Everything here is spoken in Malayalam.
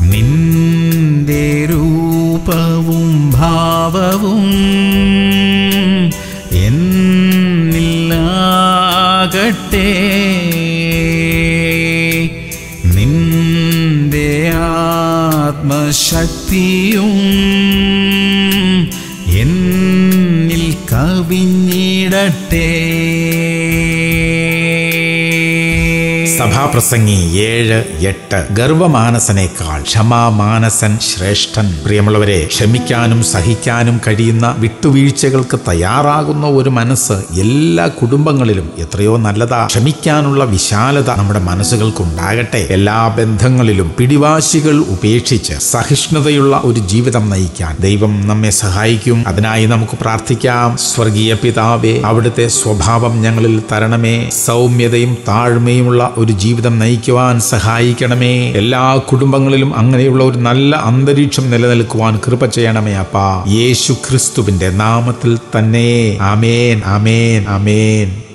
നിന്റെ രൂപവും ഭാവവും എന്നില്ലാകട്ടെ നിന്റെ ആത്മശക്തിയും എന്നിൽ കവിഞ്ഞിടട്ടെ സഭാപ്രസംഗി ഏഴ് എട്ട് ഗർവമാനസനേക്കാൾ ക്ഷമാമാനസൻ ശ്രേഷ്ഠൻ പ്രിയമുള്ളവരെ ക്ഷമിക്കാനും സഹിക്കാനും കഴിയുന്ന വിട്ടുവീഴ്ചകൾക്ക് തയ്യാറാകുന്ന ഒരു മനസ്സ് എല്ലാ കുടുംബങ്ങളിലും എത്രയോ നല്ലതാ ക്ഷമിക്കാനുള്ള വിശാലത നമ്മുടെ മനസ്സുകൾക്കുണ്ടാകട്ടെ എല്ലാ ബന്ധങ്ങളിലും പിടിവാശികൾ ഉപേക്ഷിച്ച് സഹിഷ്ണുതയുള്ള ഒരു ജീവിതം നയിക്കാൻ ദൈവം നമ്മെ സഹായിക്കും അതിനായി നമുക്ക് പ്രാർത്ഥിക്കാം സ്വർഗീയ പിതാവേ അവിടുത്തെ സ്വഭാവം ഞങ്ങളിൽ തരണമേ സൗമ്യതയും താഴ്മയുമുള്ള ഒരു ജീവിതം നയിക്കുവാൻ സഹായിക്കണമേ എല്ലാ കുടുംബങ്ങളിലും അങ്ങനെയുള്ള ഒരു നല്ല അന്തരീക്ഷം നിലനിൽക്കുവാൻ കൃപ ചെയ്യണമേ അപ്പാ യേശു ക്രിസ്തുവിന്റെ നാമത്തിൽ തന്നെ ആമേൻ ആമേൻ ആമേൻ